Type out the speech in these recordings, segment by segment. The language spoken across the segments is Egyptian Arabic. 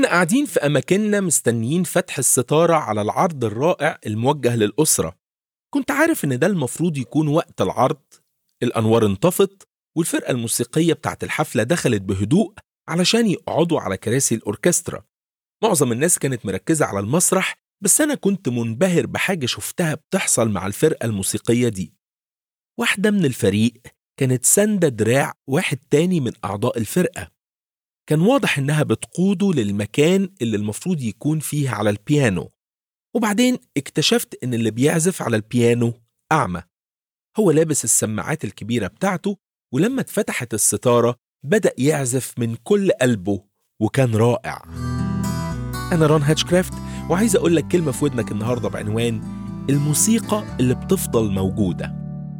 كنا قاعدين في أماكننا مستنيين فتح الستارة على العرض الرائع الموجه للأسرة كنت عارف إن ده المفروض يكون وقت العرض الأنوار انطفت والفرقة الموسيقية بتاعت الحفلة دخلت بهدوء علشان يقعدوا على كراسي الأوركسترا معظم الناس كانت مركزة على المسرح بس أنا كنت منبهر بحاجة شفتها بتحصل مع الفرقة الموسيقية دي واحدة من الفريق كانت ساندة دراع واحد تاني من أعضاء الفرقة كان واضح إنها بتقوده للمكان اللي المفروض يكون فيه على البيانو وبعدين اكتشفت إن اللي بيعزف على البيانو أعمى هو لابس السماعات الكبيرة بتاعته ولما اتفتحت الستارة بدأ يعزف من كل قلبه وكان رائع أنا ران هاتشكرافت وعايز أقول لك كلمة في ودنك النهاردة بعنوان الموسيقى اللي بتفضل موجودة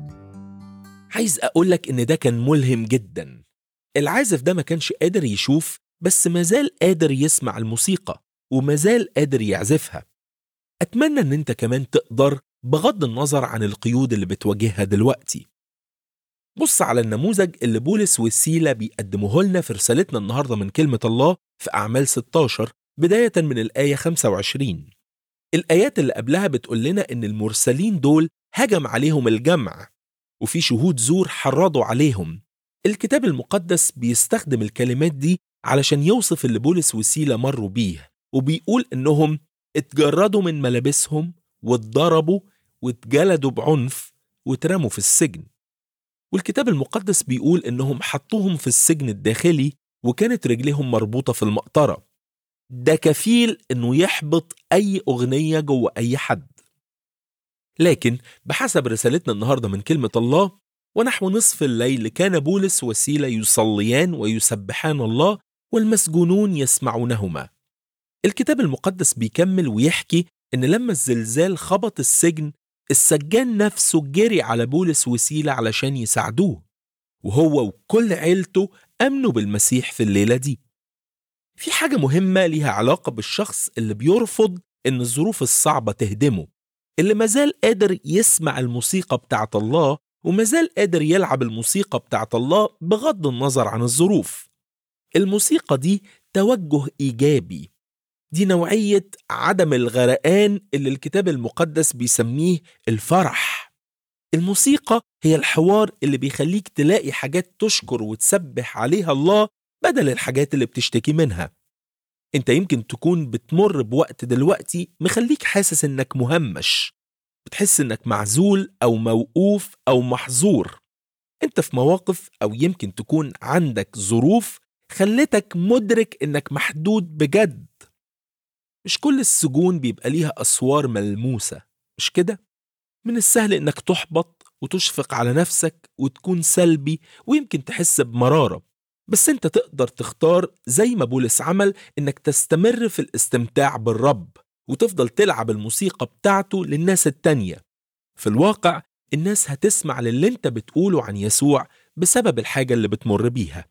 عايز أقول لك إن ده كان ملهم جدا العازف ده ما كانش قادر يشوف بس مازال قادر يسمع الموسيقى ومازال قادر يعزفها أتمنى إن أنت كمان تقدر بغض النظر عن القيود اللي بتواجهها دلوقتي بص على النموذج اللي بولس والسيلة بيقدموه لنا في رسالتنا النهاردة من كلمة الله في أعمال 16 بداية من الآية 25 الآيات اللي قبلها بتقول لنا إن المرسلين دول هجم عليهم الجمع وفي شهود زور حرضوا عليهم الكتاب المقدس بيستخدم الكلمات دي علشان يوصف اللي بولس وسيلة مروا بيه وبيقول إنهم اتجردوا من ملابسهم واتضربوا واتجلدوا بعنف واترموا في السجن والكتاب المقدس بيقول إنهم حطوهم في السجن الداخلي وكانت رجليهم مربوطة في المقطرة ده كفيل إنه يحبط أي أغنية جوه أي حد لكن بحسب رسالتنا النهاردة من كلمة الله ونحو نصف الليل كان بولس وسيلة يصليان ويسبحان الله والمسجونون يسمعونهما الكتاب المقدس بيكمل ويحكي إن لما الزلزال خبط السجن السجان نفسه جري على بولس وسيلة علشان يساعدوه وهو وكل عيلته أمنوا بالمسيح في الليلة دي في حاجة مهمة ليها علاقة بالشخص اللي بيرفض إن الظروف الصعبة تهدمه اللي مازال قادر يسمع الموسيقى بتاعت الله ومازال قادر يلعب الموسيقى بتاعت الله بغض النظر عن الظروف الموسيقى دي توجه إيجابي دي نوعية عدم الغرقان اللي الكتاب المقدس بيسميه الفرح الموسيقى هي الحوار اللي بيخليك تلاقي حاجات تشكر وتسبح عليها الله بدل الحاجات اللي بتشتكي منها انت يمكن تكون بتمر بوقت دلوقتي مخليك حاسس انك مهمش بتحس انك معزول او موقوف او محظور انت في مواقف او يمكن تكون عندك ظروف خلتك مدرك انك محدود بجد مش كل السجون بيبقى ليها اسوار ملموسه مش كده من السهل انك تحبط وتشفق على نفسك وتكون سلبي ويمكن تحس بمراره بس انت تقدر تختار زي ما بولس عمل انك تستمر في الاستمتاع بالرب وتفضل تلعب الموسيقى بتاعته للناس التانية في الواقع الناس هتسمع للي انت بتقوله عن يسوع بسبب الحاجة اللي بتمر بيها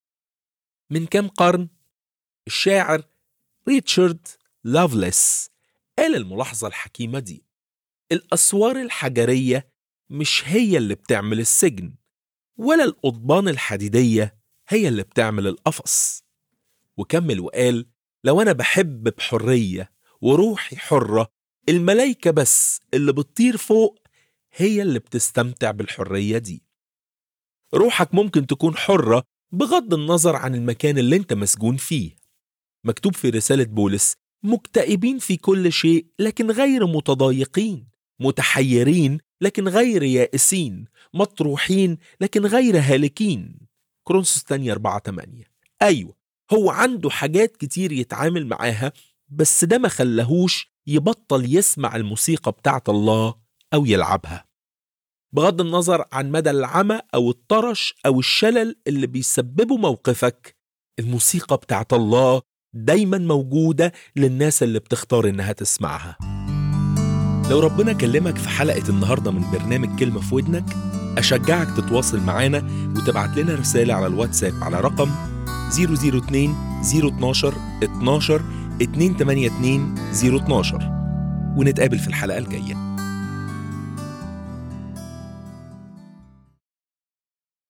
من كام قرن الشاعر ريتشارد لافلس قال الملاحظة الحكيمة دي الأسوار الحجرية مش هي اللي بتعمل السجن ولا القضبان الحديدية هي اللي بتعمل القفص وكمل وقال لو أنا بحب بحرية وروحي حرة الملايكة بس اللي بتطير فوق هي اللي بتستمتع بالحرية دي روحك ممكن تكون حرة بغض النظر عن المكان اللي انت مسجون فيه مكتوب في رسالة بولس مكتئبين في كل شيء لكن غير متضايقين متحيرين لكن غير يائسين مطروحين لكن غير هالكين كرونسوس تانية 4 8 أيوة هو عنده حاجات كتير يتعامل معاها بس ده ما خلاهوش يبطل يسمع الموسيقى بتاعت الله أو يلعبها بغض النظر عن مدى العمى أو الطرش أو الشلل اللي بيسببه موقفك الموسيقى بتاعت الله دايما موجودة للناس اللي بتختار إنها تسمعها لو ربنا كلمك في حلقة النهاردة من برنامج كلمة في ودنك أشجعك تتواصل معانا وتبعت لنا رسالة على الواتساب على رقم 002 012 12 282 012 ونتقابل في الحلقة الجاية